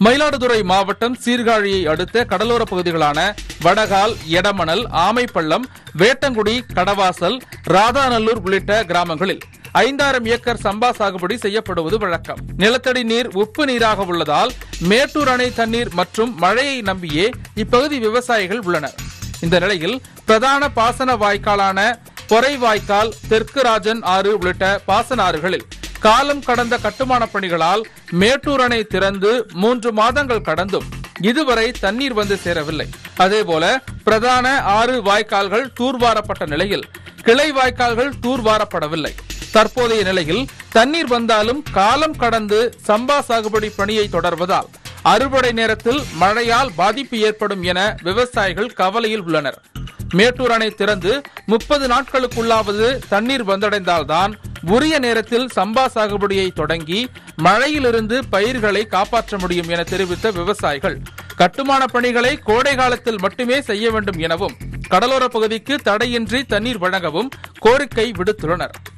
மயிலாடுதுறை மாவட்டம் சீர்காழியை அடுத்த கடலோர பகுதிகளான வடகால் எடமணல் ஆமைப்பள்ளம் வேட்டங்குடி கடவாசல் ராதாநல்லூர் உள்ளிட்ட கிராமங்களில் ஐந்தாயிரம் ஏக்கர் சம்பா சாகுபடி செய்யப்படுவது வழக்கம் நிலத்தடி நீர் உப்பு நீராக உள்ளதால் மேட்டூர் அணை தண்ணீர் மற்றும் மழையை நம்பியே இப்பகுதி விவசாயிகள் உள்ளனர் இந்த நிலையில் பிரதான பாசன வாய்க்காலான பொறை வாய்க்கால் தெற்கு ராஜன் ஆறு உள்ளிட்ட பாசன ஆறுகளில் காலம் கடந்த கட்டுமான பணிகளால் மேட்டூர் அணை திறந்து மூன்று மாதங்கள் கடந்தும் இதுவரை தண்ணீர் வந்து சேரவில்லை அதேபோல பிரதான ஆறு வாய்க்கால்கள் தூர்வாரப்பட்ட நிலையில் கிளை வாய்க்கால்கள் தூர்வாரப்படவில்லை தற்போதைய நிலையில் தண்ணீர் வந்தாலும் காலம் கடந்து சம்பா சாகுபடி பணியை தொடர்வதால் அறுவடை நேரத்தில் மழையால் பாதிப்பு ஏற்படும் என விவசாயிகள் கவலையில் உள்ளனர் மேட்டூர் அணை திறந்து முப்பது நாட்களுக்குள்ளாவது தண்ணீர் வந்தடைந்தால்தான் உரிய நேரத்தில் சம்பா சாகுபடியை தொடங்கி மழையிலிருந்து பயிர்களை காப்பாற்ற முடியும் என தெரிவித்த விவசாயிகள் கட்டுமான பணிகளை கோடை காலத்தில் மட்டுமே செய்ய வேண்டும் எனவும் கடலோர பகுதிக்கு தடையின்றி தண்ணீர் வழங்கவும் கோரிக்கை விடுத்துள்ளனர்